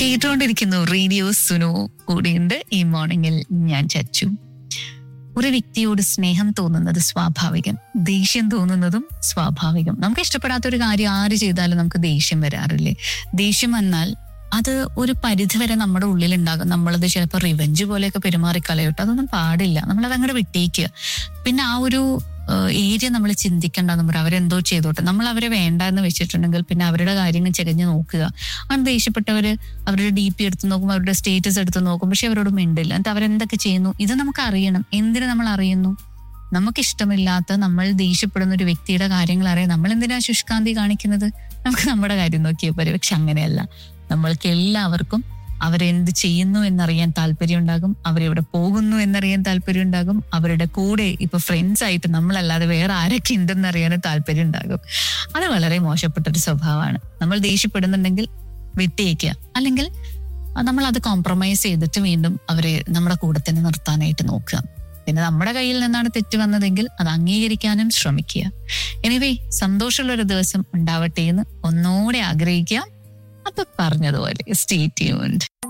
കേട്ടുകൊണ്ടിരിക്കുന്നു റേഡിയോ സുനു കൂടിയുണ്ട് ഈ മോർണിംഗിൽ ഞാൻ ചച്ചു ഒരു വ്യക്തിയോട് സ്നേഹം തോന്നുന്നത് സ്വാഭാവികം ദേഷ്യം തോന്നുന്നതും സ്വാഭാവികം നമുക്ക് ഇഷ്ടപ്പെടാത്ത ഒരു കാര്യം ആര് ചെയ്താലും നമുക്ക് ദേഷ്യം വരാറില്ലേ ദേഷ്യം വന്നാൽ അത് ഒരു പരിധിവരെ നമ്മുടെ ഉള്ളിലുണ്ടാകും നമ്മളത് ചിലപ്പോൾ റിവെഞ്ച് പോലെയൊക്കെ പെരുമാറിക്കളയോട്ടോ അതൊന്നും പാടില്ല നമ്മളത് അങ്ങോട്ട് വിട്ടേക്കുക പിന്നെ ആ ഒരു ഏരിയ നമ്മൾ ചിന്തിക്കേണ്ട നമ്മൾ അവരെന്തോ ചെയ്തോട്ടെ നമ്മൾ അവരെ വേണ്ട എന്ന് വെച്ചിട്ടുണ്ടെങ്കിൽ പിന്നെ അവരുടെ കാര്യങ്ങൾ ചെകഞ്ഞ് നോക്കുക അങ്ങനെ ദേഷ്യപ്പെട്ടവര് അവരുടെ ഡി പി എടുത്ത് നോക്കും അവരുടെ സ്റ്റേറ്റസ് എടുത്ത് നോക്കും പക്ഷെ അവരോട് മിണ്ടില്ല എന്നിട്ട് അവരെന്തൊക്കെ ചെയ്യുന്നു ഇത് നമുക്ക് അറിയണം എന്തിനു നമ്മൾ അറിയുന്നു നമുക്ക് ഇഷ്ടമില്ലാത്ത നമ്മൾ ദേഷ്യപ്പെടുന്ന ഒരു വ്യക്തിയുടെ കാര്യങ്ങൾ അറിയാം നമ്മൾ എന്തിനാ ശുഷ്കാന്തി കാണിക്കുന്നത് നമുക്ക് നമ്മുടെ കാര്യം നോക്കിയാൽ പോരെ പക്ഷെ അങ്ങനെയല്ല നമ്മൾക്ക് എല്ലാവർക്കും അവരെന്ത് ചെയ്യുന്നു എന്നറിയാൻ താല്പര്യം ഉണ്ടാകും അവരെവിടെ പോകുന്നു എന്നറിയാൻ താല്പര്യം ഉണ്ടാകും അവരുടെ കൂടെ ഇപ്പൊ ഫ്രണ്ട്സ് ആയിട്ട് നമ്മളല്ലാതെ വേറെ ആരൊക്കെ ഉണ്ടെന്ന് അറിയാനും താല്പര്യം ഉണ്ടാകും അത് വളരെ മോശപ്പെട്ടൊരു സ്വഭാവമാണ് നമ്മൾ ദേഷ്യപ്പെടുന്നുണ്ടെങ്കിൽ വിട്ടേക്കുക അല്ലെങ്കിൽ നമ്മൾ അത് കോംപ്രമൈസ് ചെയ്തിട്ട് വീണ്ടും അവരെ നമ്മുടെ കൂടെ തന്നെ നിർത്താനായിട്ട് നോക്കുക പിന്നെ നമ്മുടെ കയ്യിൽ നിന്നാണ് തെറ്റ് വന്നതെങ്കിൽ അത് അംഗീകരിക്കാനും ശ്രമിക്കുക എനിവേ സന്തോഷമുള്ള ഒരു ദിവസം ഉണ്ടാവട്ടെ എന്ന് ഒന്നുകൂടെ ആഗ്രഹിക്കുക അപ്പൊ പറഞ്ഞതുപോലെ സ്റ്റേ ട്യൂൺഡ്